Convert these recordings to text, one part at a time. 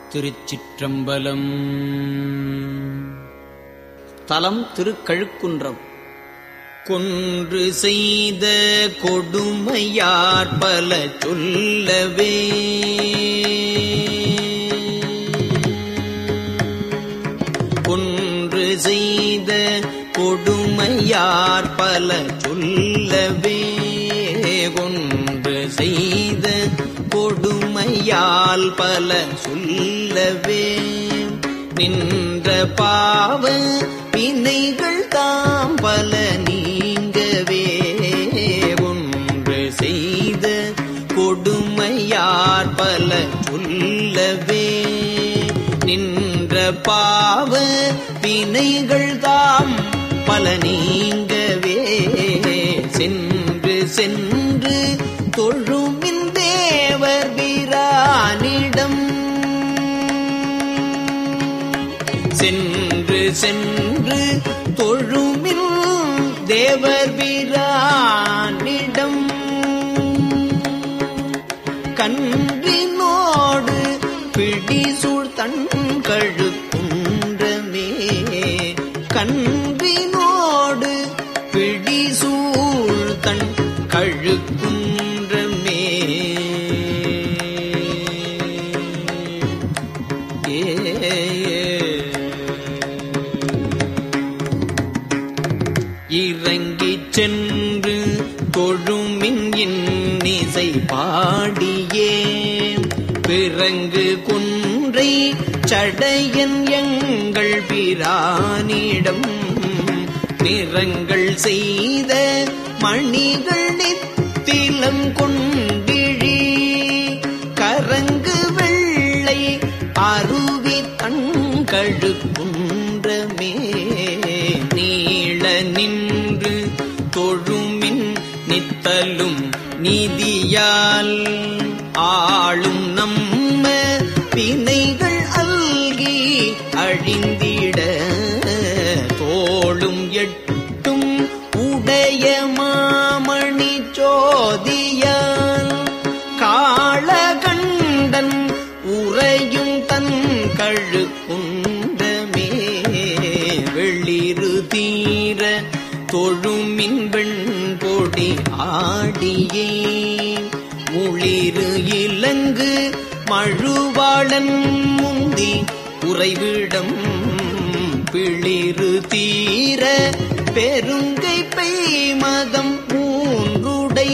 திருச்சிற்றம்பலம் தலம் திருக்கழுக்குன்றம் கொன்று செய்த கொடுமையார் பல சொல்லவே கொன்று செய்த கொடுமையார் பல சொல்லவே கொன்று செய்த கொடுமையால் பல சொல்லவே நின்ற பாவ வினைகள் தாம் பல நீங்கவே ஒன்று செய்த கொடுமையார் பல சொல்லவே நின்ற பாவ வினைகள் தாம் பல நீங்கவே சென்று சென்று தொழுமின் தேவர் வீரானிடம் சென்று சென்று தொழுமின் தேவர் வீரானிடம் கன்றினோடு பிடிசூழ் தன் கழுக்குன்றமே கன்றினோடு பிடிசூழ் தன் கழுக்குன்றமே இறங்கிச் சென்று தொழுமின் இன்னிசை பாடியே பிறங்கு குன்றை சடையன் எங்கள் பிரானிடம் நிறங்கள் செய்த மணிகள் நித்திலம் கொண்டிழி கரங்கு வெள்ளை அருவி தங்கழு குன்றமே நீள நின்று தொழுமின் நித்தலும் நீதியால் ஆளும் நம்ம வினைகள் அல்கி அழிந்திட தோளும் எட்டும் உடைய மாமணி சோதியால் காளகண்டன் உறையும் தன் கழுக்குண்டமே வெளிரு தீர தொழுமின் வெண் பொடி ஆடியே முளிரு இலங்கு மழுவாளன் முந்தி உறைவிடம் பிளிரு தீர பெருங்கை பெய்மதம் மூன்றுடை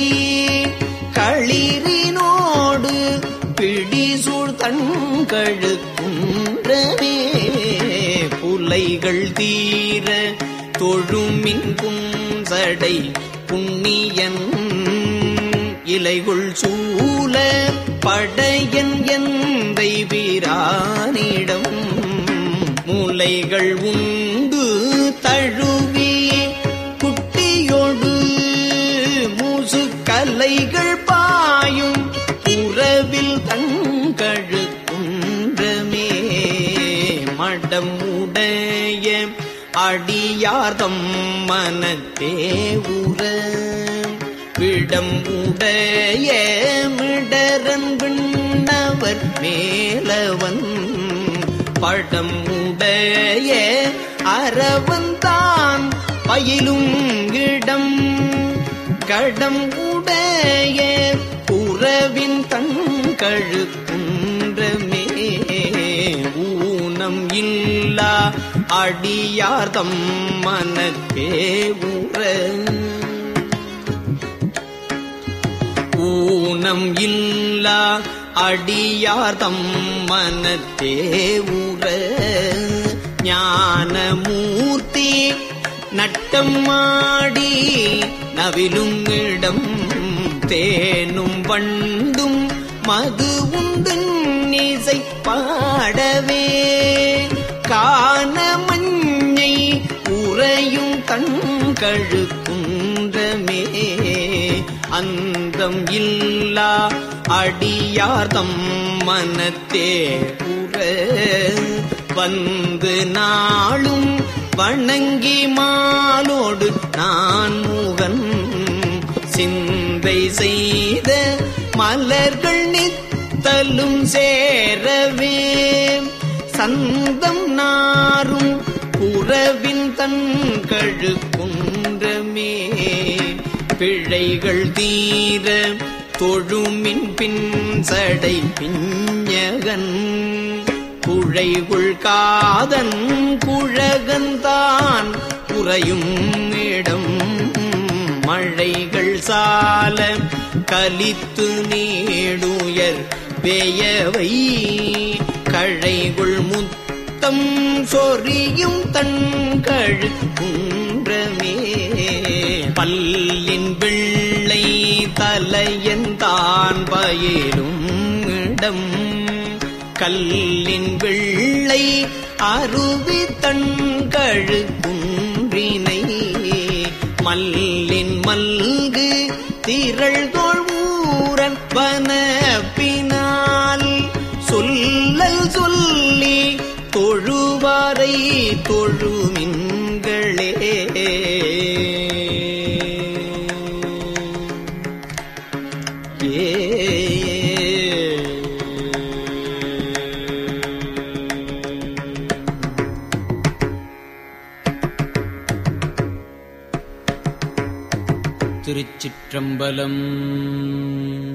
களிரினோடு பிடிசூழ் தன்கழு குன்றமே புலைகள் தீர தொழுமின் புஞ்சடை புண்ணியன் இலைகுள் சூல படையன் எந்தை வீரானிடம் மூலைகள் உண்டு தழுவி குட்டியோடு மூசு கலைகள் பாயும் உறவில் தங்கழு குன்றமே மடம் உடைய அடியார்தம் மனத்தே உற விடம் உடைய மிடரன் விண்ணவர் மேலவன் படம் உடைய அரவந்தான் பயிலும் இடம் கடம் உடைய புறவின் தங்கழு குன்றமே ஊனம் இல்லா அடியார்தம் மனத்தே உற ஊனம் இல்லா அடியார்தம் மனத்தே உற ஞானமூர்த்தி நட்டம் ஆடி நவிலும் இடம் தேனும் வண்டும் மது உண்டு இசை பாடவே காண மஞ்சை உறையும் தங்கழு குன்றமே அந்தம் இல்லா அடியார்தம் மனத்தே உற வந்து நாளும் வணங்கி மாலோடு நான் முகன் சிந்தை செய்த மலர்கள் நித்த முத்தலும் சேரவே சந்தம் நாரும் புறவின் தன் கழுக்குன்றமே பிழைகள் தீர தொழுமின் பின் சடை பிஞ்சகன் குழைகுள் காதன் குழகந்தான் குறையும் இடம் மழைகள் சால கலித்து நீடுயர் பெயவை கழைகுள் முத்தம் சொரியும் தன் கழு குன்றமே பல்லின் வெள்ளை தலையந்தான் பயிலும் இடம் கல்லின் வெள்ளை அருவி தன் கழு குன்றினை மல்லின் மல்கு திரள் தோழ்வூரன் வனப்பினால் சொல்லல் சொல்லி தொழுவாரை தொழுமின்களே திருச்சிற்றம்பலம்